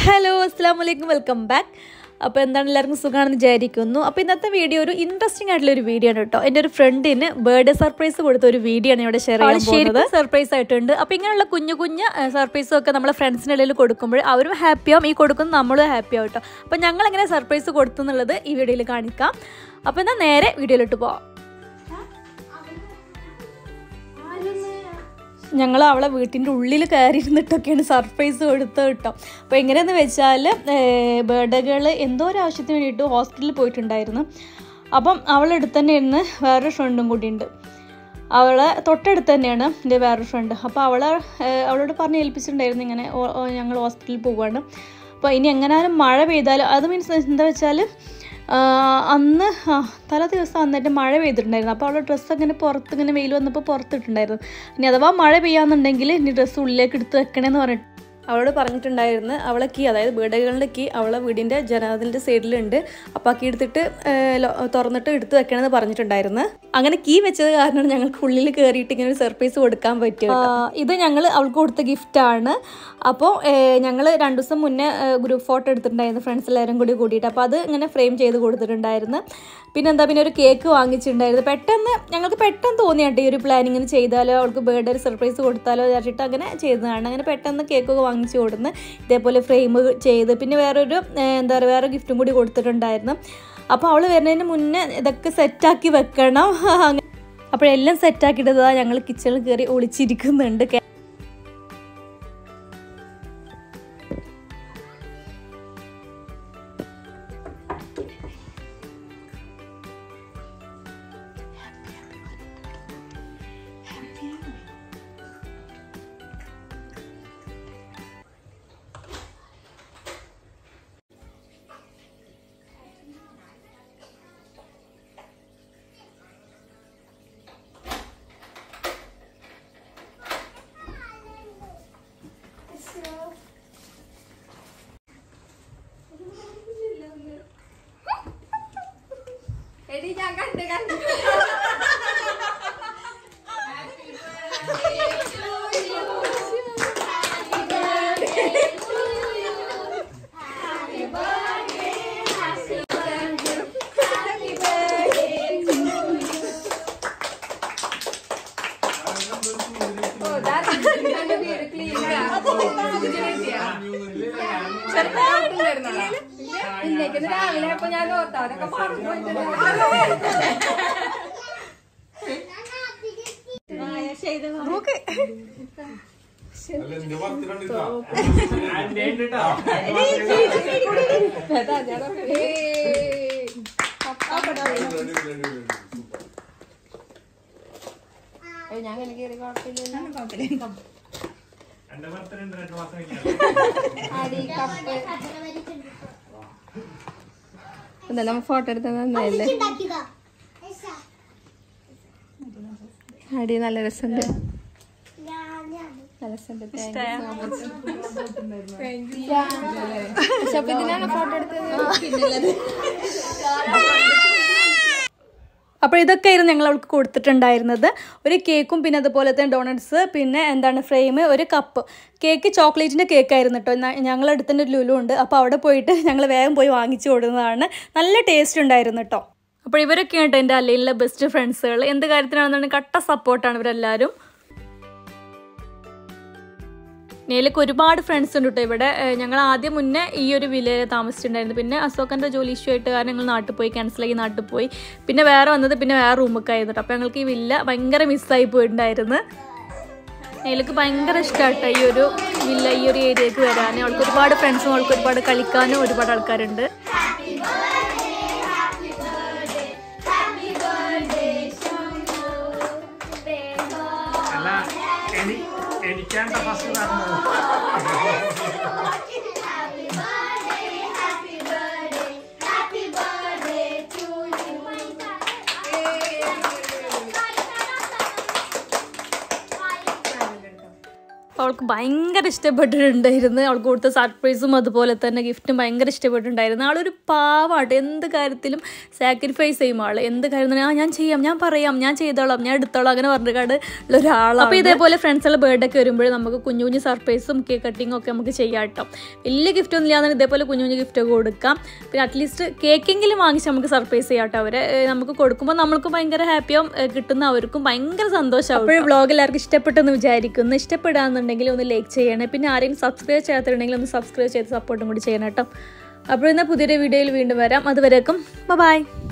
hello അസ്സാം വലൈക്കും welcome back അപ്പോൾ എന്താണ് എല്ലാവർക്കും സുഖമാണെന്ന് വിചാരിക്കുന്നു അപ്പോൾ ഇന്നത്തെ വീഡിയോ ഒരു ഇൻട്രസ്റ്റിംഗ് ആയിട്ടുള്ള ഒരു വീഡിയോ ആണ് കേട്ടോ എൻ്റെ ഒരു ഫ്രണ്ടിന് ബർത്ത്ഡേ സർപ്രൈസ് കൊടുത്ത ഒരു വീഡിയോ ആണ് ഇവിടെ ഷെയർ ചെയ്യാൻ പോകുന്നത് സർപ്രൈസ് ആയിട്ടുണ്ട് അപ്പോൾ ഇങ്ങനെയുള്ള കുഞ്ഞു കുഞ്ഞു സർപ്രൈസും ഒക്കെ നമ്മളെ ഫ്രണ്ട്സിൻ്റെ ഇടയിൽ കൊടുക്കുമ്പോൾ അവരും ഹാപ്പിയാവും ഈ കൊടുക്കുന്ന നമ്മളും ഹാപ്പിയാവും കേട്ടോ അപ്പോൾ ഞങ്ങൾ എങ്ങനെ സർപ്രൈസ് കൊടുത്തു എന്നുള്ളത് ഈ വീഡിയോയിൽ കാണിക്കാം അപ്പോൾ എന്നാൽ നേരെ വീഡിയോയിലോട്ട് പോവാം ഞങ്ങൾ അവളെ വീട്ടിൻ്റെ ഉള്ളിൽ കയറി ഇരുന്നിട്ടൊക്കെയാണ് സർപ്രൈസ് കൊടുത്തത് കേട്ടോ അപ്പോൾ എങ്ങനെയെന്ന് വെച്ചാൽ ബർത്ത്ഡേകൾ എന്തോ ഒരു ആവശ്യത്തിന് വേണ്ടിയിട്ട് ഹോസ്പിറ്റലിൽ പോയിട്ടുണ്ടായിരുന്നു അപ്പം അവളുടെ അടുത്ത് തന്നെ ഇരുന്ന് വേറൊരു ഫ്രണ്ടും കൂടി ഉണ്ട് അവളെ തൊട്ടടുത്ത് തന്നെയാണ് എൻ്റെ വേറൊരു ഫ്രണ്ട് അപ്പോൾ അവളെ അവളോട് പറഞ്ഞ് ഏൽപ്പിച്ചിട്ടുണ്ടായിരുന്നു ഇങ്ങനെ ഓ- ഓ, ഞങ്ങൾ ഹോസ്പിറ്റലിൽ പോവാണ് അപ്പോൾ ഇനി എങ്ങനെയാലും മഴ പെയ്താലും അത് മീൻസ് എന്താ വെച്ചാൽ അന്ന് ആ, തലേ ദിവസം അന്നിട്ട് മഴ പെയ്തിട്ടുണ്ടായിരുന്നു അപ്പോൾ അവളുടെ ഡ്രസ്സ് അങ്ങനെ പുറത്ത് ഇങ്ങനെ വെയിൽ വന്നപ്പോൾ പുറത്തിട്ടുണ്ടായിരുന്നു ഇനി അഥവാ മഴ പെയ്യാന്നുണ്ടെങ്കിൽ ഇനി ഡ്രസ്സ് ഉള്ളിലേക്ക് എടുത്ത് വെക്കണേന്ന് പറഞ്ഞിട്ട് അവളോട് പറഞ്ഞിട്ടുണ്ടായിരുന്നു അവളെ കീ അതായത് ബീഡകളുടെ കീ അവളെ വീടിൻ്റെ ജനാതിൻ്റെ സൈഡിലുണ്ട് അപ്പോൾ ആ കീ എടുത്തിട്ട് ഏഹ്, ലോ- തുറന്നിട്ട് എടുത്ത് വെക്കണമെന്ന് പറഞ്ഞിട്ടുണ്ടായിരുന്നു അങ്ങനെ കീ വെച്ചത് കാരണമാണ് ഞങ്ങൾക്ക് ഉള്ളിൽ കയറിയിട്ട് ഇങ്ങനെ ഒരു സർപ്രൈസ് കൊടുക്കാൻ പറ്റും ഇത് ഞങ്ങൾ അവൾക്ക് കൊടുത്ത ഗിഫ്റ്റാണ് അപ്പോൾ ഞങ്ങൾ രണ്ട് ദിവസം മുന്നേ ഗ്രൂപ്പ് ഫോട്ടോ എടുത്തിട്ടുണ്ടായിരുന്നു ഫ്രണ്ട്സ് എല്ലാവരും കൂടി കൂടിയിട്ട് അപ്പോൾ അത് ഇങ്ങനെ ഫ്രെയിം ചെയ്ത് കൊടുത്തിട്ടുണ്ടായിരുന്നു പിന്നെ എന്താ പിന്നെ ഒരു കേക്ക് വാങ്ങിച്ചിട്ടുണ്ടായിരുന്നു പെട്ടെന്ന് ഞങ്ങൾക്ക് പെട്ടെന്ന് തോന്നിയാട്ടെ ഈ ഒരു പ്ലാനിങ്ങിന് ചെയ്താലോ അവൾക്ക് ബർത്ത്ഡേ ഒരു സർപ്രൈസ് കൊടുത്താലോ വിചാരിച്ചിട്ട് അങ്ങനെ ചെയ്തതാണ് അങ്ങനെ പെട്ടെന്ന് കേക്കൊക്കെ വാങ്ങിച്ചു കൊടുന്ന് ഇതേപോലെ ഫ്രെയിം ചെയ്ത് പിന്നെ വേറൊരു ഏഹ്, എന്താ പറയുക വേറെ ഗിഫ്റ്റും കൂടി കൊടുത്തിട്ടുണ്ടായിരുന്നു അപ്പോൾ അവൾ വരുന്നതിന് മുന്നേ ഇതൊക്കെ സെറ്റാക്കി വെക്കണം അങ്ങനെ അപ്പോഴെല്ലാം സെറ്റാക്കിയിട്ടതാ ഞങ്ങൾ കിച്ചണിൽ കയറി ഒളിച്ചിരിക്കുന്നുണ്ട് കേ- എടി ഞാൻ കണ്ട് കണ്ട് ഇന്നേക്ക് രാവിലെ അപ്പൊ ഞാൻ ഓർത്താ അവരൊക്കെ മറന്നു ഞാൻ അങ്ങനെ കയറി കുഴപ്പമില്ല അടി കപ്പ് എന്നല്ല നമ്മ ഫോട്ടോ എടുത്ത നന്നായില്ലേ അടി നല്ല രസമുണ്ട് നല്ല രസമുണ്ട് പക്ഷെ അപ്പൊ ഇതിനാണ് ഫോട്ടോ എടുത്തത് അപ്പോൾ ഇതൊക്കെ ആയിരുന്നു ഞങ്ങൾ അവൾക്ക് കൊടുത്തിട്ടുണ്ടായിരുന്നത് ഒരു കേക്കും പിന്നെ അതുപോലെ തന്നെ ഡോണറ്റ്സ് പിന്നെ എന്താണ് ഫ്രെയിം ഒരു കപ്പ് കേക്ക് ചോക്ലേറ്റിൻ്റെ കേക്കായിരുന്നു കേട്ടോ ന- ഞങ്ങളുടെ അടുത്ത് തന്നെ ഒരു ലുലു ഉണ്ട് അപ്പോൾ അവിടെ പോയിട്ട് ഞങ്ങൾ വേഗം പോയി വാങ്ങിച്ചു കൊടുക്കുന്നതാണ് നല്ല ടേസ്റ്റ് ഉണ്ടായിരുന്നു കേട്ടോ അപ്പോൾ ഇവരൊക്കെ ഉണ്ട് എൻ്റെ അല്ലയിലെ ബെസ്റ്റ് ഫ്രണ്ട്സുകൾ എന്ത് കാര്യത്തിനാണെന്നുണ്ടെങ്കിൽ കട്ട സപ്പോർട്ടാണ് ഇവരെല്ലാവരും നേലക്ക് ഒരുപാട് ഫ്രണ്ട്സ് ഉണ്ട് കേട്ടോ ഇവിടെ ഏഹ് ഞങ്ങൾ ആദ്യം മുന്നേ ഈ ഒരു വില്ലയിൽ താമസിച്ചിട്ടുണ്ടായിരുന്നു പിന്നെ അശോകൻ്റെ ജോലി ഇഷ്യൂ ആയിട്ട് കാരണം ഞങ്ങൾ നാട്ടിൽ പോയി ക്യാൻസലാക്കി നാട്ടിൽ പോയി പിന്നെ വേറെ വന്നത് പിന്നെ വേറെ റൂമൊക്കെ ആയിരുന്നു കേട്ടോ അപ്പോൾ ഞങ്ങൾക്ക് ഈ വില്ല ഭയങ്കര മിസ്സായി പോയിട്ടുണ്ടായിരുന്നു നേലക്ക് ഭയങ്കര ഇഷ്ടമാട്ടോ ഈ ഒരു വില്ല ഈ ഒരു ഏരിയക്ക് വരാൻ അവൾക്ക് ഒരുപാട് ഫ്രണ്ട്സും അവൾക്ക് ഒരുപാട് കളിക്കാനും ഒരുപാട് ആൾക്കാരുണ്ട് അല്ല എനി എനിക്കാണ്ട ഫസ്റ്റ് നടന്നത് അപ്പോൾ അവൾക്ക് അവൾക്ക് ഭയങ്കര ഇഷ്ടപ്പെട്ടിട്ടുണ്ടായിരുന്നു അവൾക്ക് കൊടുത്ത സർപ്രൈസും അതുപോലെ തന്നെ ഗിഫ്റ്റും ഭയങ്കര ഇഷ്ടപ്പെട്ടിട്ടുണ്ടായിരുന്നു ആളൊരു പാവാട്ട് എന്ത് കാര്യത്തിലും സാക്രിഫൈസ് ചെയ്യും ആൾ എന്ത് കാര്യം തന്നെ, ആ ഞാൻ ചെയ്യാം ഞാൻ പറയാം ഞാൻ ചെയ്തോളാം ഞാൻ എടുത്തോളാം അങ്ങനെ പറഞ്ഞിട്ട് ഉള്ള ഒരാളാണ് അപ്പോൾ ഇതേപോലെ ഫ്രണ്ട്സുകളുടെ ബർത്ത്ഡേ ഒക്കെ വരുമ്പോൾ നമുക്ക് കുഞ്ഞു കുഞ്ഞു സർപ്രൈസും കേക്ക് കട്ടിങ്ങും ഒക്കെ നമുക്ക് ചെയ്യാം കേട്ടോ വലിയ ഗിഫ്റ്റ് ഒന്നും ഇല്ലാതെ ഇതേപോലെ കുഞ്ഞു കുഞ്ഞു ഗിഫ്റ്റ് ഒക്കെ കൊടുക്കാം പിന്നെ അറ്റ്ലീസ്റ്റ് കേക്കെങ്കിലും വാങ്ങിച്ച് നമുക്ക് സർപ്രൈസ് ചെയ്യാം കേട്ടോ അവരെ ഏഹ് നമുക്ക് കൊടുക്കുമ്പോൾ നമ്മൾക്ക് ഭയങ്കര ഹാപ്പിയാവും ഏഹ് കിട്ടുന്ന അവർക്കും ഭയങ്കര സന്തോഷമാവും അപ്പോൾ വ്ളോഗ് എല്ലാവർക്കും ഇഷ്ടപ്പെട്ടെന്ന് വിചാരിക്കുന്നു ഇഷ്ടപ്പെടാന്നുണ്ടെങ്കിൽ ഒന്ന് ലൈക്ക് ചെയ്യണേ പിന്നെ ആരെയും സബ്സ്ക്രൈബ് ചെയ്യാത്തിട്ടുണ്ടെങ്കിൽ ഒന്ന് സബ്സ്ക്രൈബ് ചെയ്ത് സപ്പോർട്ടും കൂടി ചെയ്യണം കേട്ടോ അപ്പോൾ ഇന്ന് പുതിയൊരു വീഡിയോയിൽ വീണ്ടും വരാം അതുവരേക്കും ബൈ